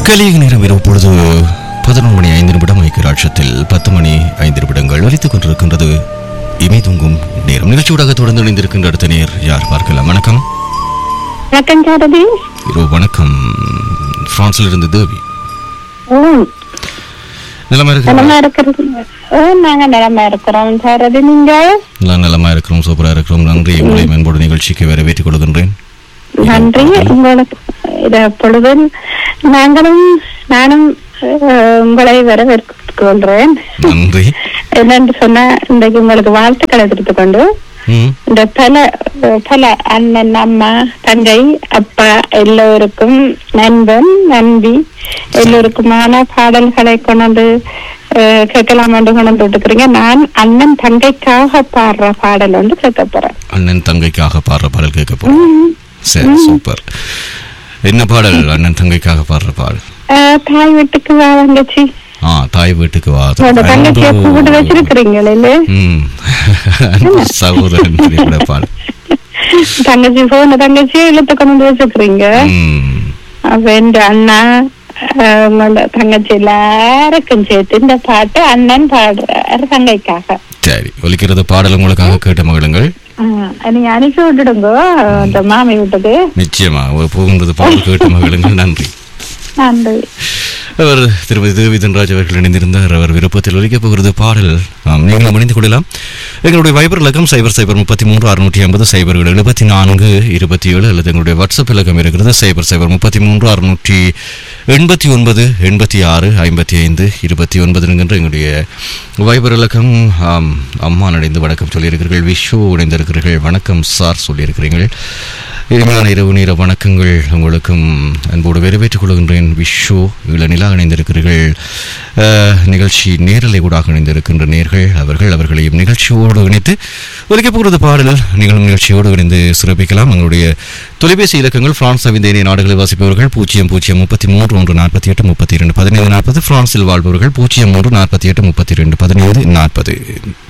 கலிக நேரம் இரவு பொழுது பதினொன்று மணி ஐந்து நிமிடம் ஐக்கியராட்சத்தில் பத்து மணி ஐந்து நிமிடங்கள் ஒலித்துக் கொண்டிருக்கின்றது இமை தூங்கும் நேரம் நிகழ்ச்சியூடாக தொடர்ந்து இணைந்திருக்கின்ற அடுத்த நேர் யார் பார்க்கலாம் வணக்கம் வணக்கம் சாரதி இரவு வணக்கம் பிரான்சில் இருந்து தேவி ஓ நிலமா இருக்கிறோம் நலமா இருக்கிறது ஓ நாங்க நலமா இருக்கிறோம் சாரதி நீங்க எல்லாம் நலமா இருக்கிறோம் சூப்பரா இருக்கிறோம் நன்றி உங்களை மேம்போடு நிகழ்ச்சிக்கு வரவேற்றுக் கொள்கின்றேன் நன்றி உங்களுக்கு இத பொழுதில் நாங்களும் நானும் அஹ், உங்களை வரவேற்றுக் கொள்றேன் நன்றி என்னன்னு சொன்னா இன்றைக்கு உங்களுக்கு வாழ்த்துக்களை எடுத்துக் கொண்டு ம் இந்த பல பல அண்ணன் அம்மா தங்கை அப்பா எல்லோருக்கும் நண்பன் நண்பி எல்லோருக்குமான பாடல்களை கொண்டு அஹ், கேட்கலாம் என்று கொண்டு விட்டுக்கிறீங்க நான் அண்ணன் தங்கைக்காக பாடுற பாடல் வந்து கேட்க போறேன் அண்ணன் தங்கைக்காக பாடுற பாடல் கேட்க போறோம் சரி சூப்பர் என்ன பாடல் அண்ணன் தங்கைக்காக பாடுற பாடல் அஹ், தாய் வீட்டுக்கு வா தங்கச்சி ஆ தாய் வீட்டுக்கு வா உங்களோட தங்கச்சியை கூப்பிட்டு வச்சிருக்கிறீங்களே இல்ல ம் அன்பு சகோதரன் திரைப்பட பாடல் தங்கச்சி போன தங்கச்சியை இழுத்து கொண்டு வந்து வச்சிருக்கிறீங்க ம் அப்ப என்ற அண்ணா அஹ், உங்களோட தங்கச்சி எல்லாருக்கும் சேர்த்து இந்த பாட்டு அண்ணன் பாடுறார் தங்கைக்காக சரி ஒலிக்கிறது பாடல் உங்களுக்காக கேட்ட மகளுங்கள் அஹ், நீங்க அனுப்பி விட்டுடுங்க அந்த மாமி வீட்டுக்கு நிச்சயமா ஒரு போகின்றது பாடல் கேட்ட மகளுங்கள் நன்றி நன்றி அவர் திருமதி தேவி தன்ராஜ் அவர்கள் இணைந்திருந்தார் அவர் விருப்பத்தில் ஒலிக்கப் போகிறது பாடல் ஆம், நீங்களும் இணைந்து கொள்ளலாம் எங்களுடைய வைபர் இலக்கம் சைபர் சைபர் முப்பத்தி மூன்று அறுநூற்றி ஐம்பது சைபர் ஏழு எழுபத்தி நான்கு இருபத்தி ஏழு அல்லது எங்களுடைய வாட்ஸ்அப் இலக்கம் இருக்கிறது சைபர் சைபர் முப்பத்தி மூன்று அறுநூற்றி எண்பத்தி ஒன்பது எண்பத்தி ஆறு ஐம்பத்தி ஐந்து இருபத்தி ஒன்பது என்கின்ற எங்களுடைய வைபர் இலக்கம் ஆம், அம்மா நடைந்து வணக்கம் சொல்லியிருக்கிறீர்கள் விஷு இணைந்திருக்கிறீர்கள் வணக்கம் சார் சொல்லியிருக்கிறீர்கள் இனிமையான இரவு நேர வணக்கங்கள் உங்களுக்கும் அன்போடு வரவேற்றுக் கொள்கின்றேன் விஷு இளநிலா இணைந்திருக்கிறீர்கள் அஹ், நிகழ்ச்சி நேரலை ஊடாக இணைந்திருக்கின்ற நேர்கள் அவர்கள் அவர்களையும் நிகழ்ச்சியோடு இணைத்து ஒலிக்கப் போகிறது பாடல் நீங்களும் நிகழ்ச்சியோடு இணைந்து சிறப்பிக்கலாம் எங்களுடைய தொலைபேசி இலக்கங்கள் பிரான்ஸ் தவிர்ந்த இந்திய நாடுகளில் வசிப்பவர்கள் பூஜ்ஜியம் பூஜ்ஜியம் முப்பத்தி மூன்று ஒன்று நாற்பத்தி எட்டு முப்பத்தி இரண்டு பதினைந்து நாற்பது பிரான்சில் வாழ்பவர்கள் பூஜ்ஜியம் மூன்று நாற்பத்தி எட்டு முப்பத்தி இரண்டு பதினைந்து நாற்பது